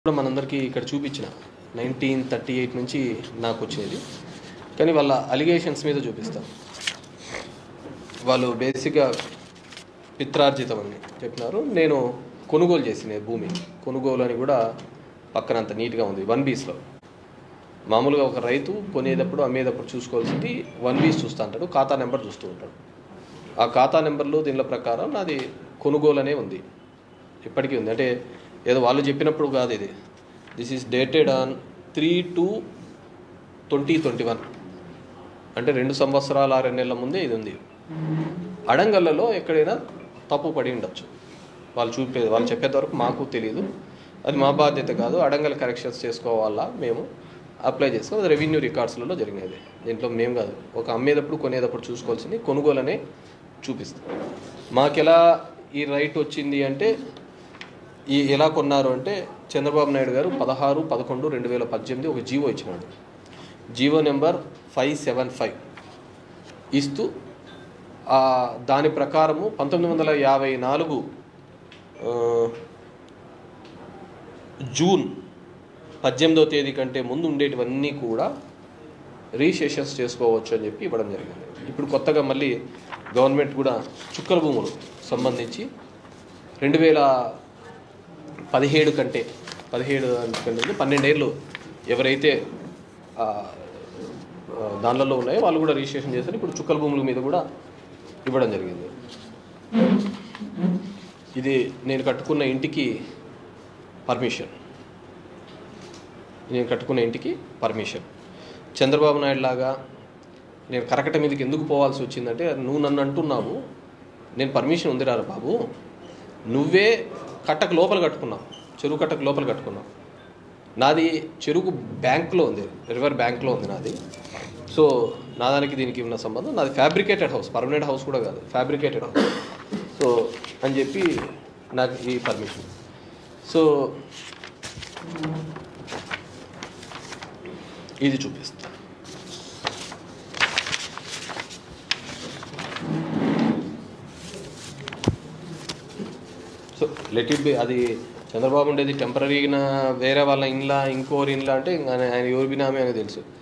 కూడా మనందరికీ ఇక్కడ చూపించిన నైన్టీన్ థర్టీ ఎయిట్ నుంచి నాకు వచ్చేది కానీ వాళ్ళ అలిగేషన్స్ మీద చూపిస్తాం వాళ్ళు బేసిక్గా పిత్రార్జితం అని చెప్పినారు నేను కొనుగోలు చేసిన భూమి కొనుగోలు అని కూడా పక్కన అంత నీట్గా ఉంది వన్ బీస్లో మామూలుగా ఒక రైతు కొనేటప్పుడు అమ్మేటప్పుడు చూసుకోవాల్సింది వన్ బీస్ చూస్తూ ఉంటాడు ఖాతా నెంబర్ చూస్తూ ఉంటాడు ఆ ఖాతా నెంబర్లు దీనిల ప్రకారం నాది కొనుగోలు అనే ఉంది ఇప్పటికీ ఉంది అంటే ఏదో వాళ్ళు చెప్పినప్పుడు కాదు ఇది this is dated on three two twenty twenty one అంటే రెండు సంవత్సరాల ఆరు నెలల ముందే ఇది ఉంది అడంగల్లలో ఎక్కడైనా తప్పు పడి ఉండొచ్చు వాళ్ళు చూపే వాళ్ళు చెప్పేంత వరకు మాకు తెలియదు అది మా బాధ్యత కాదు అడంగల్ కరెక్షన్స్ చేసుకోవాలా మేము అప్లై చేసుకో అది రెవెన్యూ రికార్డ్స్లలో జరిగినది దీంట్లో మేము కాదు ఒక అమ్మేటప్పుడు కొనేటప్పుడు చూసుకోవాల్సింది కొనుగోలనే చూపిస్తాం మాకెలా ఈ రైట్ వచ్చింది అంటే ఈ ఎలా కొన్నారు అంటే చంద్రబాబు నాయుడు గారు పదహారు పదకొండు రెండు వేల పద్దెనిమిది ఒక జీవో ఇచ్చినాడు GO number five seven five ఇస్తూ ఆ దాని ప్రకారము పంతొమ్మిది వందల యాభై నాలుగు ఆ, జూన్ పద్దెనిమిదవ తేదీ కంటే ముందు ఉండేటివన్నీ కూడా రీసెషన్స్ చేసుకోవచ్చు అని చెప్పి ఇవ్వడం జరిగింది ఇప్పుడు కొత్తగా మళ్ళీ గవర్నమెంట్ కూడా చుక్కల భూములు సంబంధించి రెండు వేల పదిహేడు కంటే పదిహేడు కంటే పన్నెండేళ్ళు ఎవరైతే ఆ, ఆ, దానిలలో ఉన్నాయో వాళ్ళు కూడా రిజిస్ట్రేషన్ చేస్తారు ఇప్పుడు చుక్కల భూముల మీద కూడా ఇవ్వడం జరిగింది ఇది నేను కట్టుకున్న ఇంటికి పర్మిషన్ నేను కట్టుకున్న ఇంటికి పర్మిషన్ చంద్రబాబు నాయుడు లాగా నేను కరకట మీదకి ఎందుకు పోవాల్సి వచ్చిందంటే నువ్వు నన్ను అంటున్నావు నేను పర్మిషన్ ఉందిరా బాబు నువ్వే కట్టకు లోపల కట్టుకున్నావు చెరువు కట్టకు లోపల కట్టుకున్నావు నాది చెరుకు బ్యాంక్లో ఉంది రివర్ బ్యాంక్లో ఉంది నాది సో నా దానికి దీనికి ఉన్న సంబంధం నాది ఫ్యాబ్రికేటెడ్ హౌస్ పర్మనెంట్ హౌస్ కూడా కాదు ఫ్యాబ్రికేటెడ్ హౌస్ సో అని చెప్పి నాకు ఈ పర్మిషన్ సో ఇది చూపిస్తా సో లెట్ ఇట్ బి అది చంద్రబాబు ఉండేది టెంపరీగా వేరే వాళ్ళ ఇండ్ల ఇంకోరి ఇండ్ల అంటే ఇంకా ఆయన ఎవరి బినామీ అని తెలుసు